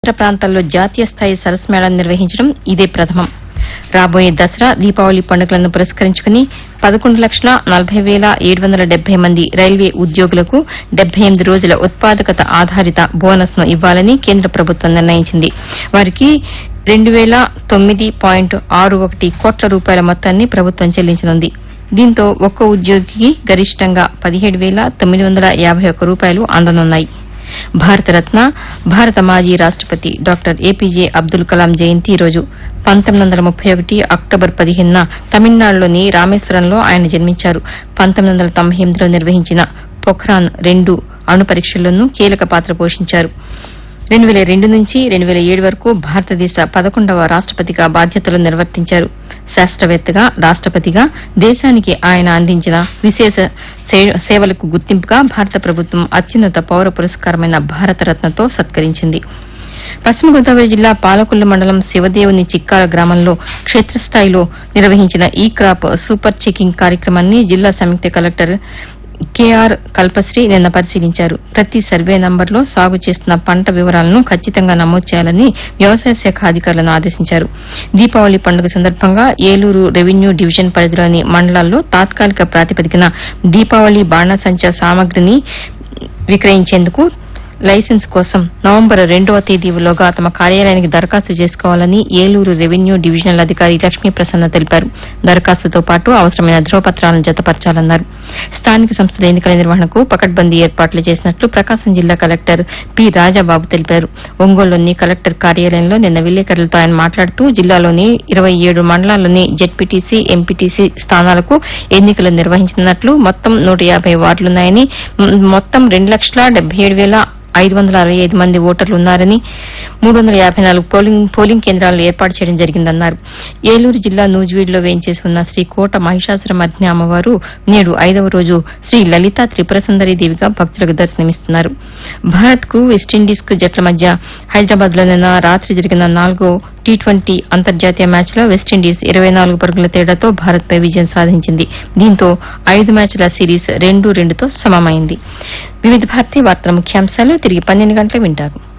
ఇతర ప్రాంతాల్లో జాతీయ స్థాయి సరస్ మేళాను నిర్వహించడం ఇదే ప్రథమం రాబోయే దసరా దీపావళి పండుగలను పురస్కరించుకుని పదకొండు లక్షల నలభై వేల ఏడు వందల డెబ్బై మంది రైల్వే ఉద్యోగులకు డెబ్బై ఎనిమిది రోజుల ఉత్పాదకత ఆధారిత బోనస్ ను ఇవ్వాలని కేంద్ర ప్రభుత్వం నిర్ణయించింది వారికి రెండు వేల తొమ్మిది పాయింట్ ఆరు ఒకటి కోట్ల రూపాయల మొత్తాన్ని ప్రభుత్వం చెల్లించనుంది దీంతో ఒక్కో ఉద్యోగికి గరిష్టంగా పదిహేడు వేల తొమ్మిది వందల యాభై ఒక్క రూపాయలు అందనున్నాయి భారతరత్న భారత మాజీ రాష్టపతి డాక్టర్ ఏపీజే అబ్దుల్ కలాం జయంతి ఈ రోజు పంతొమ్మిది వందల ముప్పై ఒకటి అక్టోబర్ పదిహేనున తమిళనాడులోని రామేశ్వరంలో ఆయన జన్మించారు పంతొమ్మిది వందల తొంభై ఎనిమిదిలో నిర్వహించిన పొఖ్రాన్ రెండు అణు పరీక్షల్లోనూ కీలక పాత్ర పోషించారు రెండు వేల రెండు నుంచి రెండు వేల ఏడు వరకు భారతదేశ పదకొండవ రాష్టపతిగా బాధ్యతలు నిర్వర్తించారు శాస్త్రవేత్తగా రాష్టపతిగా దేశానికి ఆయన అందించిన విశేష సే- సేవలకు గుర్తింపుగా భారత ప్రభుత్వం అత్యున్నత పౌర పురస్కారమైన భారతరత్నతో సత్కరించింది పశ్చిమ గోదావరి జిల్లా పాలకొల్లు మండలం శివదేవుని చిక్కాల గ్రామంలో క్షేత్రస్థాయిలో నిర్వహించిన ఈ క్రాప్ సూపర్ చెకింగ్ కార్యక్రమాన్ని జిల్లా సంయుక్త కలెక్టర్ కేఆర్ కల్పశ్రీ నిన్న పరిశీలించారు ప్రతి సర్వే నంబర్లో సాగు చేస్తున్న పంట వివరాలను ఖచ్చితంగా నమోదు చేయాలని వ్యవసాయ శాఖ అధికారులను ఆదేశించారు దీపావళి పండుగ సందర్భంగా ఏలూరు రెవెన్యూ డివిజన్ పరిధిలోని మండలాల్లో తాత్కాలిక ప్రాతిపదికన దీపావళి బాణాసంచా సామగ్రిని విక్రయించేందుకు లైసెన్స్ కోసం నవంబర్ రెండవ తేదీలోగా తమ కార్యాలయానికి దరఖాస్తు చేసుకోవాలని ఏలూరు రెవెన్యూ డివిజనల్ అధికారి లక్ష్మీ ప్రసన్న తెలిపారు దరఖాస్తుతో పాటు అవసరమైన ధ్రువపత్రాలను జతపరచాలన్నారు స్థానిక సంస్థల ఎన్నికల నిర్వహణకు పకడ్బందీ ఏర్పాట్లు చేసినట్లు ప్రకాశం జిల్లా కలెక్టర్ పి రాజాబాబు తెలిపారు ఒంగోలులోని కలెక్టర్ కార్యాలయంలో నిన్న విలేకరులతో ఆయన మాట్లాడుతూ జిల్లాలోని ఇరవై ఏడు మండలాల్లోని జెడ్పీటీసీ ఎంపీటీసీ స్థానాలకు ఎన్నికలు నిర్వహించనున్నట్లు మొత్తం నూట యాభై వార్డులున్నాయని మ్, మొత్తం రెండు లక్షల డెబ్బై ఏడు వేల ఐదు వందల అరవై ఐదు మంది ఓటర్లు ఉన్నారని మూడు వందల యాభై నాలుగు పోలింగ్ పోలింగ్ కేంద్రాలను ఏర్పాటు చేయడం జరిగిందన్నారు ఏలూరు జిల్లా నూజివీడులో వేయించేసి ఉన్న శ్రీ కోట మహిషాసుర మధ్య అమ్మవారు నేడు ఐదవ రోజు శ్రీ లలితా త్రిపుర సుందరి దేవిగా భక్తులకు దర్శనమిస్తున్నారు భారత్ కు వెస్టిండీస్ కు జట్ల మధ్య హైదరాబాద్ లో నిన్న రాత్రి జరిగిన నాలుగో టీ ట్వంటీ అంతర్జాతీయ మ్యాచ్ లో వెస్టిండీస్ ఇరవై నాలుగు పరుగుల తేడాతో భారత్ పై విజయం సాధించింది దీంతో ఐదు మ్యాచ్ల సిరీస్ రెండు రెండుతో సమమైంది వివిధ భారతీయ వార్తల ముఖ్యాంశాలు తిరిగి పన్నెండు గంటలకు వింటారు